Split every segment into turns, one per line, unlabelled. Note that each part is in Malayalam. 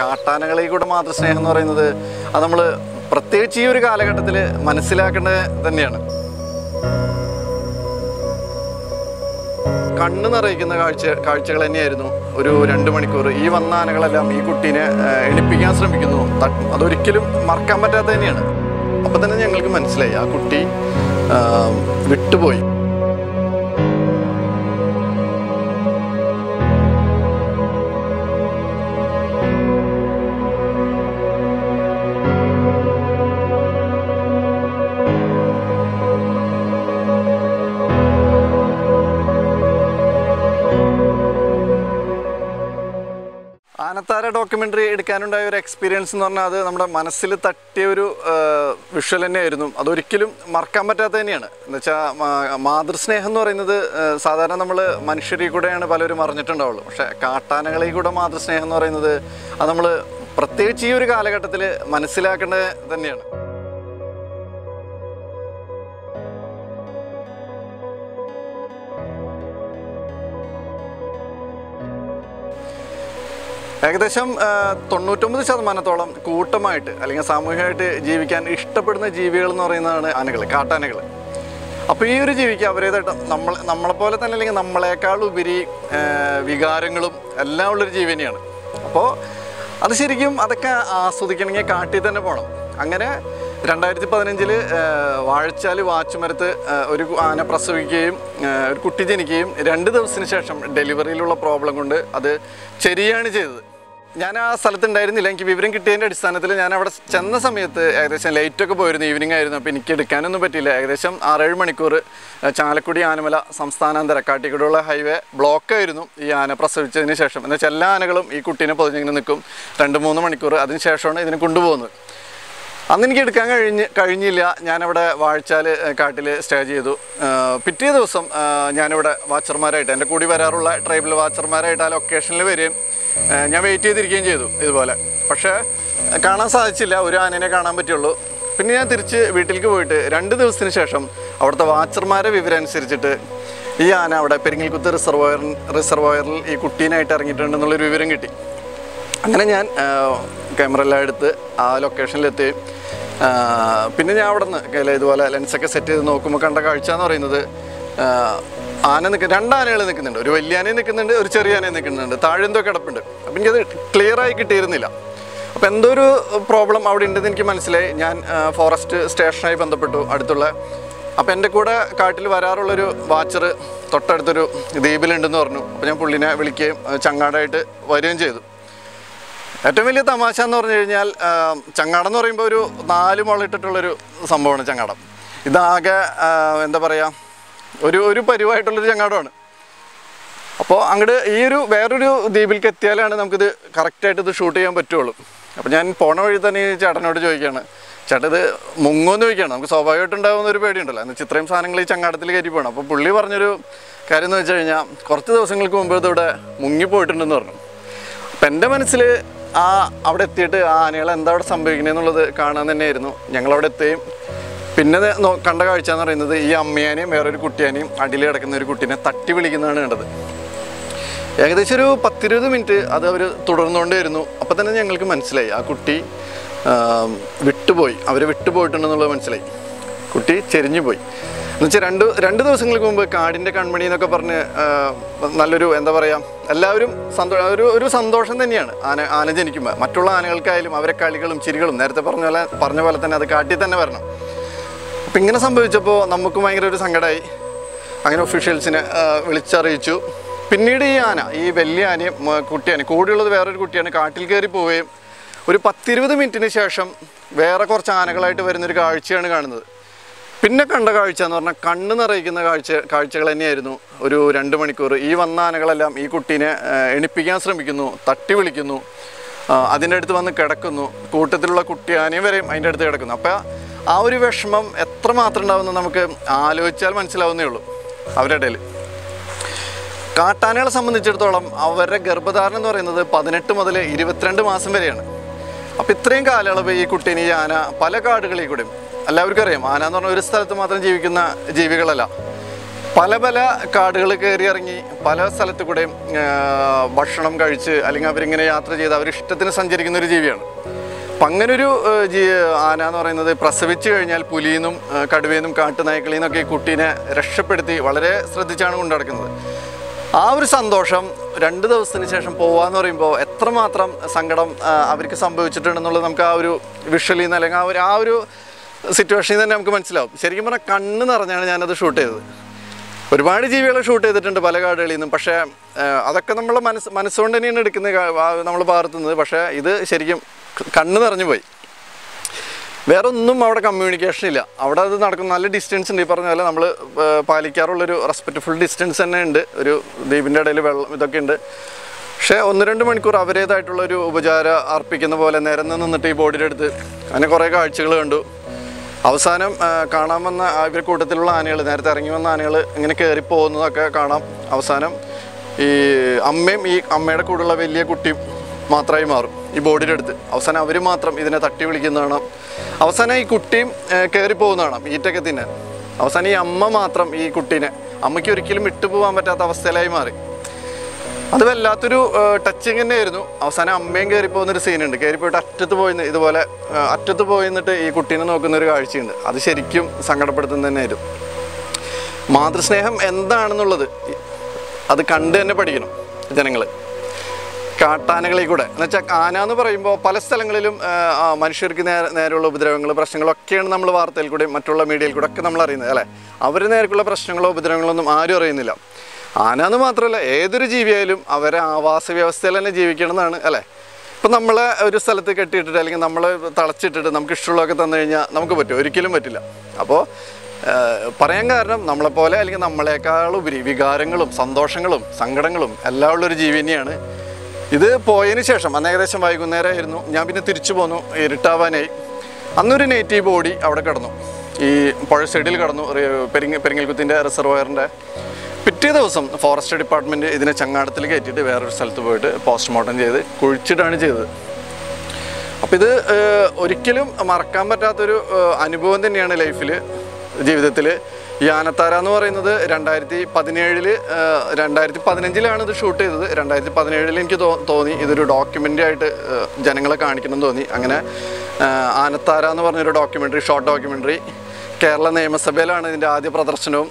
കാട്ടാനകളിൽ കൂടെ മാതൃസ്നേഹം എന്ന് പറയുന്നത് അത് നമ്മൾ പ്രത്യേകിച്ച് ഈ ഒരു കാലഘട്ടത്തിൽ മനസ്സിലാക്കേണ്ടത് തന്നെയാണ് കണ്ണ് നിറയിക്കുന്ന കാഴ്ച കാഴ്ചകൾ തന്നെയായിരുന്നു ഒരു രണ്ട് മണിക്കൂർ ഈ വന്ന ആനകളെല്ലാം ഈ കുട്ടീനെ ആ, എണിപ്പിക്കാൻ ശ്രമിക്കുന്നു തട്ട്- അതൊരിക്കലും മറക്കാൻ പറ്റാത്ത തന്നെയാണ് അപ്പം തന്നെ ഞങ്ങൾക്ക് മനസ്സിലായി ആ കുട്ടി ആ, വിട്ടുപോയി ആനത്താര ഡോക്യുമെൻ്ററി എടുക്കാനുണ്ടായ ഒരു എക്സ്പീരിയൻസ് എന്ന് പറഞ്ഞാൽ അത് നമ്മുടെ മനസ്സിൽ തട്ടിയ ഒരു വിഷ്വൽ തന്നെയായിരുന്നു അതൊരിക്കലും മറക്കാൻ പറ്റാത്ത തന്നെയാണ് എന്ന് വെച്ചാൽ മാതൃസ്നേഹം എന്ന് പറയുന്നത് ആ, സാധാരണ നമ്മൾ മനുഷ്യരിൽ കൂടെയാണ് പലരും അറിഞ്ഞിട്ടുണ്ടാവുള്ളൂ പക്ഷേ കാട്ടാനകളിൽ കൂടെ മാതൃസ്നേഹം എന്ന് പറയുന്നത് അത് നമ്മൾ പ്രത്യേകിച്ച് ഈ ഒരു കാലഘട്ടത്തിൽ മനസ്സിലാക്കേണ്ടത് തന്നെയാണ് ഏകദേശം ആ, തൊണ്ണൂറ്റൊമ്പത് ശതമാനത്തോളം കൂട്ടമായിട്ട് അല്ലെങ്കിൽ സാമൂഹികമായിട്ട് ജീവിക്കാൻ ഇഷ്ടപ്പെടുന്ന ജീവികൾ എന്ന് പറയുന്നതാണ് ആനകൾ കാട്ടാനകൾ അപ്പോൾ ഈ ഒരു ജീവിക്ക് അവരേതായിട്ട് നമ്മൾ നമ്മളെപ്പോലെ തന്നെ അല്ലെങ്കിൽ നമ്മളെക്കാൾ ഉപരി ആ, വികാരങ്ങളും എല്ലാം ഉള്ളൊരു ജീവി തന്നെയാണ് അപ്പോൾ അത് ശരിക്കും അതൊക്കെ ആസ്വദിക്കണമെങ്കിൽ കാട്ടിൽ തന്നെ പോകണം അങ്ങനെ രണ്ടായിരത്തി പതിനഞ്ചില് വാഴച്ചാല് വാച്ചുമരത്ത് ആ, ഒരു ആന പ്രസവിക്കുകയും ആ, ഒരു കുട്ടി ജനിക്കുകയും രണ്ട് ദിവസത്തിന് ശേഷം ഡെലിവറിയിലുള്ള പ്രോബ്ലം കൊണ്ട് അത് ചെരിയാണ് ചെയ്തത് ഞാൻ ആ സ്ഥലത്ത് ഉണ്ടായിരുന്നില്ല എനിക്ക് വിവരം കിട്ടിയതിൻ്റെ അടിസ്ഥാനത്തിൽ ഞാൻ അവിടെ ചെന്ന സമയത്ത് ഏകദേശം ലൈറ്റൊക്കെ പോയിരുന്നു ഈവനിങ് ആയിരുന്നു അപ്പോൾ എനിക്ക് എടുക്കാനൊന്നും പറ്റിയില്ല ഏകദേശം ആറേഴ് മണിക്കൂർ ആ, ചാലക്കുടി ആനമല സംസ്ഥാനാന്തര കാട്ടിക്കൂടെയുള്ള ഹൈവേ ബ്ലോക്കായിരുന്നു ഈ ആന പ്രസവിച്ചതിന് ശേഷം എന്ന് വെച്ചാൽ എല്ലാ ആനകളും ഈ കുട്ടീനെ പൊതിഞ്ഞിങ്ങനെ നിൽക്കും രണ്ട് മൂന്ന് മണിക്കൂർ അതിന് ശേഷമാണ് ഇതിനെ കൊണ്ടുപോകുന്നത് അന്ന് എനിക്ക് എടുക്കാൻ കഴിഞ്ഞ് കഴിഞ്ഞില്ല ഞാനവിടെ വാഴച്ചാൽ കാട്ടിൽ സ്റ്റേ ചെയ്തു ആ, പിറ്റേ ദിവസം ആ, ഞാനിവിടെ വാച്ചർമാരായിട്ട് എൻ്റെ കൂടി വരാറുള്ള ട്രൈബൽ വാച്ചർമാരായിട്ട് ആ ലൊക്കേഷനിൽ വരികയും ആ, ഞാൻ വെയിറ്റ് ചെയ്തിരിക്കുകയും ചെയ്തു ഇതുപോലെ പക്ഷേ കാണാൻ സാധിച്ചില്ല ഒരു ആനേനെ കാണാൻ പറ്റുള്ളൂ പിന്നെ ഞാൻ തിരിച്ച് വീട്ടിലേക്ക് പോയിട്ട് രണ്ട് ദിവസത്തിന് ശേഷം അവിടുത്തെ വാച്ചർമാരെ വിവരം അനുസരിച്ചിട്ട് ഈ ആന അവിടെ പെരിങ്ങൽകുത്ത് റിസർവോയർ റിസർവോയറിൽ ഈ കുട്ടീനായിട്ട് ഇറങ്ങിയിട്ടുണ്ടെന്നുള്ളൊരു വിവരം കിട്ടി അങ്ങനെ ഞാൻ ക്യാമറ എല്ലാം എടുത്ത് ആ ലൊക്കേഷനിലെത്തി ആ, പിന്നെ ഞാൻ അവിടെ നിന്ന് ഇതുപോലെ ലെൻസൊക്കെ സെറ്റ് ചെയ്ത് നോക്കുമ്പോൾ കണ്ട കാഴ്ച എന്ന് പറയുന്നത് ആ, ആന നിൽക്കുന്ന രണ്ട് ആനകൾ നിൽക്കുന്നുണ്ട് ഒരു വലിയ ആനയും നിൽക്കുന്നുണ്ട് ഒരു ചെറിയ ആനയും നിൽക്കുന്നുണ്ട് താഴെ എന്തോ കിടപ്പുണ്ട് അപ്പം എനിക്കത് ക്ലിയർ ആയി കിട്ടിയിരുന്നില്ല അപ്പോൾ എന്തോ ഒരു പ്രോബ്ലം അവിടെ ഉണ്ടെന്ന് എനിക്ക് മനസ്സിലായി ഞാൻ ആ, ഫോറസ്റ്റ് സ്റ്റേഷനായി ബന്ധപ്പെട്ടു അടുത്തുള്ള അപ്പോൾ എൻ്റെ കൂടെ കാട്ടിൽ വരാറുള്ളൊരു വാച്ചർ തൊട്ടടുത്തൊരു ദ്വീപിലുണ്ടെന്ന് പറഞ്ഞു അപ്പോൾ ഞാൻ പുള്ളിനെ വിളിക്കുകയും ആ, ചങ്ങാടായിട്ട് വരികയും ചെയ്തു ഏറ്റവും വലിയ തമാശ എന്ന് പറഞ്ഞു കഴിഞ്ഞാൽ ആ, ചങ്ങാടം എന്ന് പറയുമ്പോൾ ഒരു നാല് മുളയിട്ടിട്ടുള്ളൊരു സംഭവമാണ് ചങ്ങാടം ഇതാകെ ആ, എന്താ പറയുക ഒരു ഒരു പരിവായിട്ടുള്ളൊരു ചങ്ങാടമാണ് അപ്പോൾ അങ്ങോട്ട് ഈ ഒരു വേറൊരു ദ്വീപിലേക്ക് എത്തിയാലാണ് നമുക്കിത് കറക്റ്റായിട്ട് ഇത് ഷൂട്ട് ചെയ്യാൻ പറ്റുള്ളൂ അപ്പോൾ ഞാൻ പോണ വഴി തന്നെ ഈ ചേട്ടനോട് ചോദിക്കുകയാണ് ചേട്ടൻ ഇത് മുങ്ങോന്ന് ചോദിക്കുകയാണ് നമുക്ക് സ്വാഭാവികമായിട്ട് ഉണ്ടാകുന്ന ഒരു പേടിയുണ്ടല്ലോ എന്ന് വെച്ചാൽ ഇത്രയും സാധനങ്ങൾ ഈ ചങ്ങാടത്തിൽ കയറ്റി പോകണം അപ്പോൾ പുള്ളി പറഞ്ഞൊരു കാര്യം എന്ന് വെച്ച് കഴിഞ്ഞാൽ കുറച്ച് ദിവസങ്ങൾക്ക് മുമ്പ് ഇതിവിടെ മുങ്ങിപ്പോയിട്ടുണ്ടെന്ന് പറഞ്ഞു അപ്പം എൻ്റെ മനസ്സിൽ ആ അവിടെ എത്തിയിട്ട് ആ ആനകൾ എന്താ അവിടെ സംഭവിക്കണേന്നുള്ളത് കാണാൻ തന്നെയായിരുന്നു ഞങ്ങളവിടെ എത്തുകയും പിന്നെ ദേ നോ- കണ്ട കാഴ്ച എന്ന് പറയുന്നത് ഈ അമ്മയാനെയും വേറൊരു കുട്ടിയാനെയും അടിയിൽ കിടക്കുന്ന ഒരു കുട്ടീനെ തട്ടി വിളിക്കുന്നതാണ് കണ്ടത് ഏകദേശം ഒരു പത്തിരുപത് മിനിറ്റ് അത് അവർ തുടർന്നുകൊണ്ടേയിരുന്നു അപ്പോൾ തന്നെ ഞങ്ങൾക്ക് മനസ്സിലായി ആ കുട്ടി ആ, വിട്ടുപോയി അവർ വിട്ടുപോയിട്ടുണ്ടെന്നുള്ളത് മനസ്സിലായി കുട്ടി ചെരിഞ്ഞു പോയി എന്നുവെച്ചാൽ രണ്ട് രണ്ട് ദിവസങ്ങൾക്ക് മുമ്പ് കാടിൻ്റെ കൺമണി എന്നൊക്കെ പറഞ്ഞ് ആ, നല്ലൊരു എന്താ പറയുക എല്ലാവരും സന്തോ ഒരു ഒരു സന്തോഷം തന്നെയാണ് ആന ആന ജനിക്കുമ്പോൾ മറ്റുള്ള ആനകൾക്കായാലും അവരെ കളികളും ചിരികളും നേരത്തെ പറഞ്ഞ പോലെ പറഞ്ഞ പോലെ തന്നെ അത് കാട്ടിൽ തന്നെ വരണം അപ്പം ഇങ്ങനെ സംഭവിച്ചപ്പോൾ നമുക്ക് ഭയങ്കര ഒരു സങ്കടമായി അങ്ങനെ ഒഫീഷ്യൽസിനെ ആ, വിളിച്ചറിയിച്ചു പിന്നീട് ഈ ആന ഈ വലിയ ആനയും മ, കുട്ടിയാന കൂടെയുള്ളത് വേറൊരു കുട്ടിയാണ് കാട്ടിൽ കയറി പോവുകയും ഒരു പത്തിരുപത് മിനിറ്റിന് ശേഷം വേറെ കുറച്ച് ആനകളായിട്ട് വരുന്നൊരു കാഴ്ചയാണ് കാണുന്നത് പിന്നെ കണ്ട കാഴ്ച എന്ന് പറഞ്ഞാൽ കണ്ണ് നിറയിക്കുന്ന കാഴ്ച കാഴ്ചകൾ തന്നെയായിരുന്നു ഒരു രണ്ട് മണിക്കൂർ ഈ വന്ന ആനകളെല്ലാം ഈ കുട്ടീനെ ആ, എണിപ്പിക്കാൻ ശ്രമിക്കുന്നു തട്ടി വിളിക്കുന്നു ആ, അതിൻ്റെ അടുത്ത് വന്ന് കിടക്കുന്നു കൂട്ടത്തിലുള്ള കുട്ടിയാനയും വരെയും അതിൻ്റെ അടുത്ത് കിടക്കുന്നു അപ്പോൾ ആ ഒരു വിഷമം എത്രമാത്രം ഉണ്ടാവുമെന്ന് നമുക്ക് ആലോചിച്ചാൽ മനസ്സിലാവുന്നേ ഉള്ളൂ അവരുടെ ഇടയിൽ കാട്ടാനകളെ സംബന്ധിച്ചിടത്തോളം അവരുടെ ഗർഭധാരണം എന്ന് പറയുന്നത് പതിനെട്ട് മുതൽ ഇരുപത്തിരണ്ട് മാസം വരെയാണ് അപ്പം ഇത്രയും കാലയളവ് ഈ കുട്ടീനെ ഈ ആന പല കാടുകളിൽ കൂടെയും എല്ലാവർക്കും അറിയാം ആന എന്ന് പറഞ്ഞാൽ ഒരു സ്ഥലത്ത് മാത്രം ജീവിക്കുന്ന ജീവികളല്ല പല പല കാടുകൾ കയറി ഇറങ്ങി പല സ്ഥലത്തു കൂടെയും ആ, ഭക്ഷണം കഴിച്ച് അല്ലെങ്കിൽ അവരിങ്ങനെ യാത്ര ചെയ്ത് അവരിഷ്ടത്തിന് സഞ്ചരിക്കുന്ന ഒരു ജീവിയാണ് അപ്പം അങ്ങനൊരു ആ, ജീ ആന എന്ന് പറയുന്നത് പ്രസവിച്ചു കഴിഞ്ഞാൽ പുലിയെന്നും ആ, കടുവയെന്നും കാട്ടുനായ്ക്കളിൽ നിന്നൊക്കെ ഈ കുട്ടീനെ രക്ഷപ്പെടുത്തി വളരെ ശ്രദ്ധിച്ചാണ് കൊണ്ടു നടക്കുന്നത് ആ ഒരു സന്തോഷം രണ്ട് ദിവസത്തിന് ശേഷം പോവാന്ന് പറയുമ്പോൾ എത്രമാത്രം സങ്കടം ആ, അവർക്ക് സംഭവിച്ചിട്ടുണ്ടെന്നുള്ളത് നമുക്ക് ആ ഒരു വിഷ്വലിൽ നിന്ന് അല്ലെങ്കിൽ ആ ഒരു ആ ഒരു സിറ്റുവേഷനിൽ തന്നെ നമുക്ക് മനസ്സിലാവും ശരിക്കും പറഞ്ഞാൽ കണ്ണ് നിറഞ്ഞാണ് ഞാനത് ഷൂട്ട് ചെയ്തത് ഒരുപാട് ജീവികളെ ഷൂട്ട് ചെയ്തിട്ടുണ്ട് പല കാടുകളിൽ നിന്നും പക്ഷേ ആ, അതൊക്കെ നമ്മളെ മനസ്സ് മനസ്സുകൊണ്ട് തന്നെയാണ് എടുക്കുന്നത് നമ്മൾ പകർത്തുന്നത് പക്ഷേ ഇത് ശരിക്കും ക- കണ്ണ് നിറഞ്ഞു പോയി വേറെ ഒന്നും അവിടെ കമ്മ്യൂണിക്കേഷൻ ഇല്ല അവിടെ അത് നടക്കുന്ന നല്ല ഡിസ്റ്റൻസ് ഉണ്ട് ഈ പറഞ്ഞ പോലെ നമ്മൾ പാലിക്കാറുള്ളൊരു റെസ്പെക്റ്റ്ഫുൾ ഡിസ്റ്റൻസ് തന്നെ ഉണ്ട് ഒരു ദ്വീപിൻ്റെ ഇടയിൽ വെള്ളം ഇതൊക്കെ ഉണ്ട് പക്ഷേ ഒന്ന് രണ്ട് മണിക്കൂർ അവരേതായിട്ടുള്ള ഒരു ഉപചാരം അർപ്പിക്കുന്ന പോലെ നിരന്ന് നിന്നിട്ട് ഈ ബോഡിയുടെ അടുത്ത് അങ്ങനെ കുറേ കാഴ്ചകൾ കണ്ടു അവസാനം ആ, കാണാൻ വന്ന ആ ഇവരുടെ കൂട്ടത്തിലുള്ള ആനകൾ നേരത്തെ ഇറങ്ങി വന്ന ആനകൾ ഇങ്ങനെ കയറി പോകുന്നതൊക്കെ കാണാം അവസാനം ഈ അമ്മയും ഈ അമ്മയുടെ കൂടെയുള്ള വലിയ കുട്ടിയും മാത്രമായി മാറും ഈ ബോഡിയുടെ അടുത്ത് അവസാനം അവർ മാത്രം ഇതിനെ തട്ടി വിളിക്കുന്ന കാണാം അവസാനം ഈ കുട്ടിയും കയറി പോകുന്ന കാണാം ഈറ്റൊക്കെ തിന്നാൻ അവസാനം ഈ അമ്മ മാത്രം ഈ കുട്ടീനെ അമ്മയ്ക്ക് ഒരിക്കലും വിട്ടുപോകാൻ പറ്റാത്ത അവസ്ഥയിലായി മാറി അത് വല്ലാത്തൊരു ടച്ചിങ് തന്നെയായിരുന്നു അവസാനം അമ്മയും കയറി പോകുന്നൊരു സീനുണ്ട് കയറി പോയിട്ട് അറ്റത്ത് പോയി നിന്ന് ഇതുപോലെ ആ, അറ്റത്ത് പോയി നിന്നിട്ട് ഈ കുട്ടീനെ നോക്കുന്ന ഒരു കാഴ്ചയുണ്ട് അത് ശരിക്കും സങ്കടപ്പെടുത്തുന്ന തന്നെയായിരുന്നു മാതൃസ്നേഹം എന്താണെന്നുള്ളത് അത് കണ്ട് തന്നെ പഠിക്കണം ജനങ്ങൾ കാട്ടാനകളിൽ കൂടെ എന്ന് വെച്ചാൽ ആന എന്ന് പറയുമ്പോൾ പല സ്ഥലങ്ങളിലും ആ, ആ, മനുഷ്യർക്ക് നേരെ നേരെയുള്ള ഉപദ്രവങ്ങൾ പ്രശ്നങ്ങളൊക്കെയാണ് നമ്മൾ വാർത്തയിൽ കൂടെ മറ്റുള്ള മീഡിയയിൽ കൂടെ ഒക്കെ നമ്മൾ അറിയുന്നത് അല്ലേ അവർ നേർക്കുള്ള പ്രശ്നങ്ങളോ ഉപദ്രവങ്ങളോ ഒന്നും ആരും അറിയുന്നില്ല ആന എന്ന് മാത്രമല്ല ഏതൊരു ജീവിയായാലും അവരെ ആവാസ വ്യവസ്ഥയിൽ തന്നെ ജീവിക്കണമെന്നാണ് അല്ലേ ഇപ്പം നമ്മളെ ഒരു സ്ഥലത്ത് കെട്ടിയിട്ടിട്ട് അല്ലെങ്കിൽ നമ്മളെ തളച്ചിട്ടിട്ട് നമുക്ക് ഇഷ്ടമുള്ളതൊക്കെ തന്നു കഴിഞ്ഞാൽ നമുക്ക് പറ്റും ഒരിക്കലും പറ്റില്ല അപ്പോൾ പറയാൻ കാരണം നമ്മളെപ്പോലെ അല്ലെങ്കിൽ നമ്മളെക്കാളുപരി വികാരങ്ങളും സന്തോഷങ്ങളും സങ്കടങ്ങളും എല്ലാം ഉള്ളൊരു ജീവി തന്നെയാണ് ഇത് പോയതിന് ശേഷം അന്ന് ഏകദേശം വൈകുന്നേരമായിരുന്നു ഞാൻ പിന്നെ തിരിച്ചു പോന്നു ഇരുട്ടാവാനായി അന്നൊരു നേറ്റീവ് ബോഡി അവിടെ കിടന്നു ഈ പുഴ സൈഡിൽ കിടന്നു റി- പെരിങ്ങ പെരിങ്ങൽകുത്തിൻ്റെ റിസർവയറിൻ്റെ പിറ്റേ ദിവസം ഫോറസ്റ്റ് ഡിപ്പാർട്ട്മെൻറ്റ് ഇതിനെ ചങ്ങാടത്തിൽ കയറ്റിയിട്ട് വേറൊരു സ്ഥലത്ത് പോയിട്ട് പോസ്റ്റ്മോർട്ടം ചെയ്ത് കുഴിച്ചിട്ടാണ് ചെയ്തത് അപ്പോൾ ഇത് ഏഹ്, ഒരിക്കലും മറക്കാൻ പറ്റാത്തൊരു ഏഹ്, അനുഭവം തന്നെയാണ് ലൈഫിൽ ജീവിതത്തിൽ ഈ ആനത്താര എന്ന് പറയുന്നത് രണ്ടായിരത്തി പതിനേഴില് രണ്ടായിരത്തി പതിനഞ്ചിലാണ് ഇത് ഷൂട്ട് ചെയ്തത് രണ്ടായിരത്തി പതിനേഴിൽ എനിക്ക് തോ- തോന്നി ഇതൊരു ഡോക്യുമെൻ്ററി ആയിട്ട് ഏഹ്, ജനങ്ങളെ കാണിക്കണം എന്ന് തോന്നി അങ്ങനെ ഏഹ്, ആനത്താര എന്ന് പറഞ്ഞൊരു ഡോക്യുമെൻ്ററി ഷോർട്ട് ഡോക്യുമെൻ്ററി കേരള നിയമസഭയിലാണ് ഇതിൻ്റെ ആദ്യ പ്രദർശനവും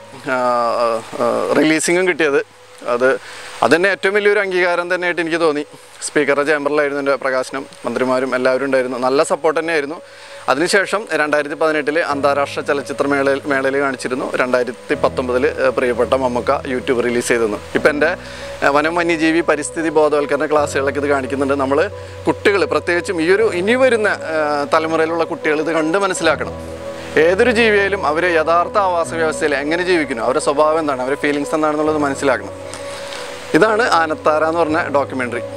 റിലീസിങ്ങും കിട്ടിയത് അത് അതുതന്നെ ഏറ്റവും വലിയൊരു അംഗീകാരം തന്നെയായിട്ട് എനിക്ക് തോന്നി സ്പീക്കറുടെ ചേംബറിലായിരുന്നു എൻ്റെ പ്രകാശനം മന്ത്രിമാരും എല്ലാവരും ഉണ്ടായിരുന്നു നല്ല സപ്പോർട്ട് തന്നെയായിരുന്നു അതിനുശേഷം രണ്ടായിരത്തി പതിനെട്ടിൽ അന്താരാഷ്ട്ര ചലച്ചിത്ര മേളയിൽ മേളയിൽ കാണിച്ചിരുന്നു രണ്ടായിരത്തി പത്തൊമ്പതിൽ തപ്പെട്ട മമ്മക്ക യൂട്യൂബ് റിലീസ് ചെയ്തിരുന്നു ഇപ്പം എൻ്റെ ഏഹ്, വനം വന്യജീവി പരിസ്ഥിതി ബോധവൽക്കരണ ക്ലാസ്സുകളൊക്കെ ഇത് കാണിക്കുന്നുണ്ട് നമ്മൾ കുട്ടികൾ പ്രത്യേകിച്ചും ഈ ഒരു ഇനി വരുന്ന ഏഹ്, തലമുറയിലുള്ള കുട്ടികൾ ഇത് കണ്ട് മനസ്സിലാക്കണം ഏതൊരു ജീവിയായാലും അവർ യഥാർത്ഥ ആവാസ വ്യവസ്ഥയിൽ എങ്ങനെ ജീവിക്കുന്നു അവരുടെ സ്വഭാവം എന്താണ് അവരുടെ ഫീലിങ്സ് എന്താണെന്നുള്ളത് മനസ്സിലാക്കണം ഇതാണ് ആനത്താര എന്ന് പറഞ്ഞ ഡോക്യുമെൻ്ററി